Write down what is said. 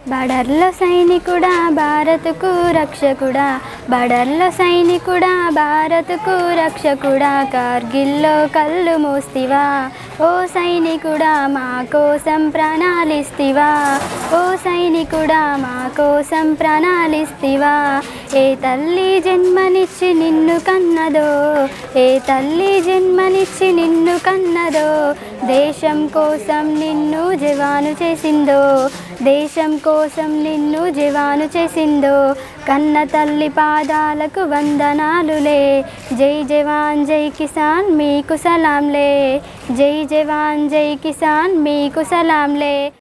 బడర్ల సైనికుడా భారత్కు రక్షకుడా బడర్ల సైనికుడా భారత్కు రక్షకుడా కార్గిల్లో కళ్ళు మోస్తివా ఓ సైనికుడా మా కోసం ప్రణాళిస్తివా ఓ సైనికుడా మా కోసం ప్రణాళిస్తివా ఏ తల్లి జన్మనిచ్చి నిన్ను కన్నదో ఏ తల్లి జన్మనిచ్చి నిన్ను కన్నదో దేశం కోసం నిన్ను జవాను చేసిందో దేశం కోసం నిన్ను జవాను చేసిందో కన్న తల్లి పాదాలకు వందనాలులే జై జవాన్ జై కిసాన్ మీకు సలాంలే జై జవాన్ జై కిసాన్ మీకు సలాంలే